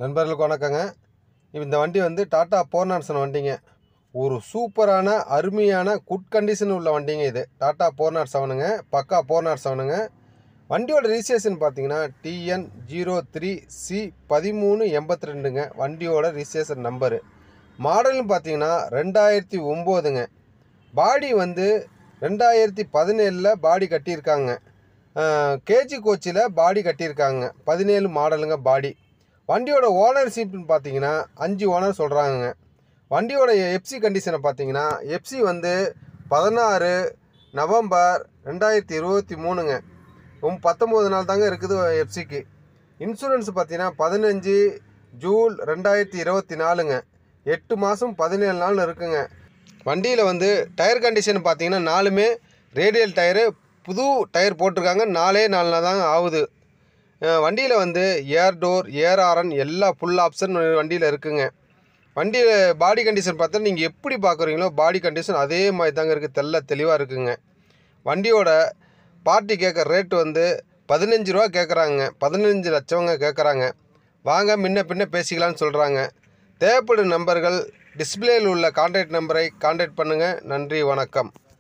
நண்பர்களுக்கு வணக்கங்க இப்ப இந்த வண்டி வந்து டாட்டா போர்னாட்ஸன் வண்டிங்க ஒரு சூப்பரான அருமையான குட் கண்டிஷன் உள்ள வண்டிங்க இது டாட்டா போர் நாட் செவனுங்க பக்கா போர் நாட் செவனுங்க வண்டியோட ரிஜிஸ்ட்ரேஷன் பார்த்தீங்கன்னா டிஎன் ஜீரோ த்ரீ சி பதிமூணு எண்பத்தி ரெண்டுங்க வண்டியோட ரிஜிஸ்ட்ரேஷன் நம்பரு மாடல்னு பார்த்தீங்கன்னா ரெண்டாயிரத்தி ஒம்போதுங்க பாடி வந்து ரெண்டாயிரத்தி பதினேழில் பாடி கட்டியிருக்காங்க கேஜி கோச்சில் பாடி கட்டியிருக்காங்க பதினேழு மாடலுங்க பாடி வண்டியோட ஓனர்ஷிப்னு பார்த்தீங்கன்னா அஞ்சு ஓனர் சொல்கிறாங்க வண்டியோட எஃப்சி கண்டிஷனை பார்த்தீங்கன்னா எஃப்சி வந்து பதினாறு நவம்பர் ரெண்டாயிரத்தி இருபத்தி மூணுங்க உம் பத்தொம்போது நாள் தாங்க இருக்குது எஃப்சிக்கு இன்சூரன்ஸ் பார்த்தீங்கன்னா பதினஞ்சு ஜூன் ரெண்டாயிரத்தி இருபத்தி நாலுங்க எட்டு மாதம் பதினேழு நாள் இருக்குங்க வண்டியில் வந்து டயர் கண்டிஷன் பார்த்தீங்கன்னா நாலுமே ரேடியல் டயரு புது டயர் போட்டிருக்காங்க நாலே நாலு நாள் தாங்க ஆகுது வண்டியில் வந்து ஏர் டோர் ஏர் ஆரன் எல்லா ஃபுல் ஆப்ஷன் வண்டியில் இருக்குங்க வண்டியில் பாடி கண்டிஷன் பார்த்தா நீங்கள் எப்படி பார்க்குறீங்களோ பாடி கண்டிஷன் அதே மாதிரி தாங்க இருக்குது தெல்ல தெளிவாக இருக்குங்க வண்டியோட பார்ட்டி கேட்குற ரேட்டு வந்து பதினஞ்சு ரூபா கேட்குறாங்க பதினஞ்சு லட்சவங்க கேட்குறாங்க வாங்க முன்ன பின்ன பேசிக்கலாம்னு சொல்கிறாங்க தேவைப்படும் நம்பர்கள் டிஸ்பிளேயில் உள்ள கான்டாக்ட் நம்பரை கான்டாக்ட் பண்ணுங்கள் நன்றி வணக்கம்